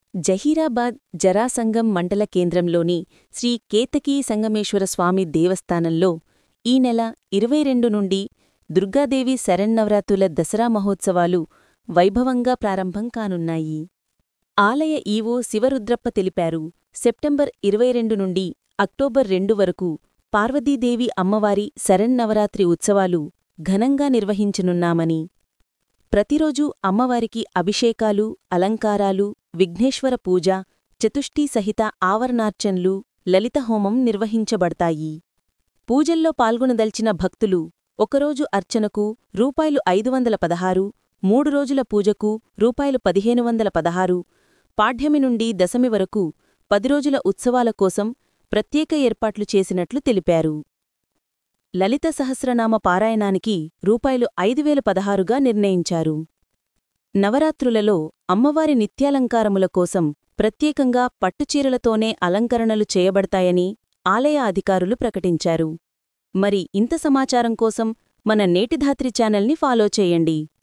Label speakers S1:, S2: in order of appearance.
S1: జహీరాబాద్ జరాసంగం మండల కేంద్రంలోని శ్రీ కేతకీ సంగమేశ్వర స్వామి దేవస్థానంలో ఈ నెల ఇరవై రెండు నుండి దుర్గాదేవి శరన్నవరాత్రుల దసరా మహోత్సవాలు వైభవంగా ప్రారంభం కానున్నాయి ఆలయ ఈవో శివరుద్రప్ప తెలిపారు సెప్టెంబర్ ఇరవై రెండు నుండి అక్టోబర్ రెండు వరకు పార్వతీదేవి అమ్మవారి శరన్నవరాత్రి ఉత్సవాలు ఘనంగా నిర్వహించనున్నామని ప్రతిరోజూ అమ్మవారికి అభిషేకాలు అలంకారాలు విఘ్నేశ్వర పూజ చతుష్ఠీ సహిత ఆవరణార్చన్లు లలితహోమం నిర్వహించబడతాయి పూజల్లో పాల్గొనదల్చిన భక్తులు ఒకరోజు అర్చనకు రూపాయలు ఐదు వందల పదహారు మూడు రోజుల పూజకు రూపాయలు పదిహేను వందల పదహారు పాఠ్యమి నుండి దశమి వరకు పది రోజుల ఉత్సవాల కోసం ప్రత్యేక ఏర్పాట్లు చేసినట్లు తెలిపారు లలిత సహస్రనామ పారాయణానికి రూపాయలు ఐదు వేల పదహారుగా నిర్ణయించారు నవరాత్రులలో అమ్మవారి నిత్యాలంకారముల కోసం ప్రత్యేకంగా పట్టుచీరలతోనే అలంకరణలు చేయబడతాయని ఆలయ అధికారులు ప్రకటించారు మరి ఇంత సమాచారం కోసం మన నేటిధాత్రి ఛానల్ని ఫాలో చేయండి